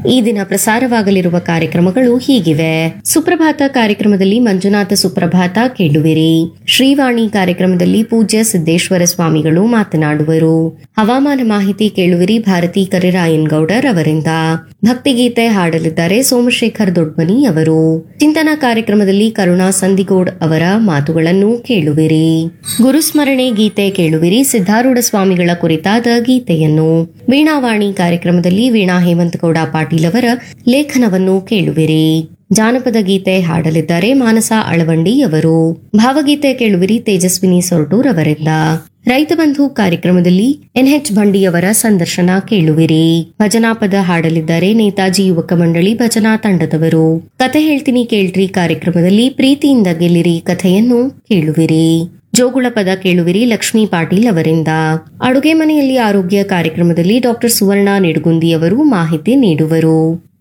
ಈ ದಿನ ಪ್ರಸಾರವಾಗಲಿರುವ ಕಾರ್ಯಕ್ರಮಗಳು ಹೀಗಿವೆ ಸುಪ್ರಭಾತ ಕಾರ್ಯಕ್ರಮದಲ್ಲಿ ಮಂಜುನಾಥ ಸುಪ್ರಭಾತ ಕೇಳುವಿರಿ ಶ್ರೀವಾಣಿ ಕಾರ್ಯಕ್ರಮದಲ್ಲಿ ಪೂಜ್ಯ ಸಿದ್ದೇಶ್ವರ ಸ್ವಾಮಿಗಳು ಮಾತನಾಡುವರು ಹವಾಮಾನ ಮಾಹಿತಿ ಕೇಳುವಿರಿ ಭಾರತಿ ಕರಿರಾಯನ್ ಗೌಡರ್ ಅವರಿಂದ ಭಕ್ತಿಗೀತೆ ಹಾಡಲಿದ್ದಾರೆ ಸೋಮಶೇಖರ್ ದೊಡ್ಮನಿ ಅವರು ಚಿಂತನಾ ಕಾರ್ಯಕ್ರಮದಲ್ಲಿ ಕರುಣಾ ಸಂದಿಗೋಡ್ ಅವರ ಮಾತುಗಳನ್ನು ಕೇಳುವಿರಿ ಗುರುಸ್ಮರಣೆ ಗೀತೆ ಕೇಳುವಿರಿ ಸಿದ್ಧಾರೂಢ ಸ್ವಾಮಿಗಳ ಕುರಿತಾದ ಗೀತೆಯನ್ನು ವೀಣಾವಾಣಿ ಕಾರ್ಯಕ್ರಮದಲ್ಲಿ ವೀಣಾ ಹೇಮಂತಗೌಡ ಪಾಟೀಲ್ ಅವರ ಲೇಖನವನ್ನು ಕೇಳುವಿರಿ ಜಾನಪದ ಗೀತೆ ಹಾಡಲಿದ್ದಾರೆ ಮಾನಸ ಅಳವಂಡಿ ಅವರು ಭಾವಗೀತೆ ಕೇಳುವಿರಿ ತೇಜಸ್ವಿನಿ ಸೊರಟೂರ್ ಅವರಿಂದ ರೈತ ಬಂಧು ಕಾರ್ಯಕ್ರಮದಲ್ಲಿ ಎನ್ಎಚ್ ಬಂಡಿಯವರ ಸಂದರ್ಶನ ಕೇಳುವಿರಿ ಭಜನಾ ಪದ ಹಾಡಲಿದ್ದಾರೆ ನೇತಾಜಿ ಯುವಕ ಮಂಡಳಿ ಭಜನಾ ತಂಡದವರು ಕತೆ ಹೇಳ್ತೀನಿ ಕೇಳ್ರಿ ಕಾರ್ಯಕ್ರಮದಲ್ಲಿ ಪ್ರೀತಿಯಿಂದ ಗೆಲ್ಲಿರಿ ಕಥೆಯನ್ನು ಕೇಳುವಿರಿ ಜೋಗುಳ ಪದ ಕೇಳುವಿರಿ ಲಕ್ಷ್ಮೀ ಪಾಟೀಲ್ ಅವರಿಂದ ಅಡುಗೆ ಮನೆಯಲ್ಲಿ ಆರೋಗ್ಯ ಕಾರ್ಯಕ್ರಮದಲ್ಲಿ ಡಾಕ್ಟರ್ ಸುವರ್ಣ ನಿಡುಗುಂದಿ ಅವರು ಮಾಹಿತಿ ನೀಡುವರು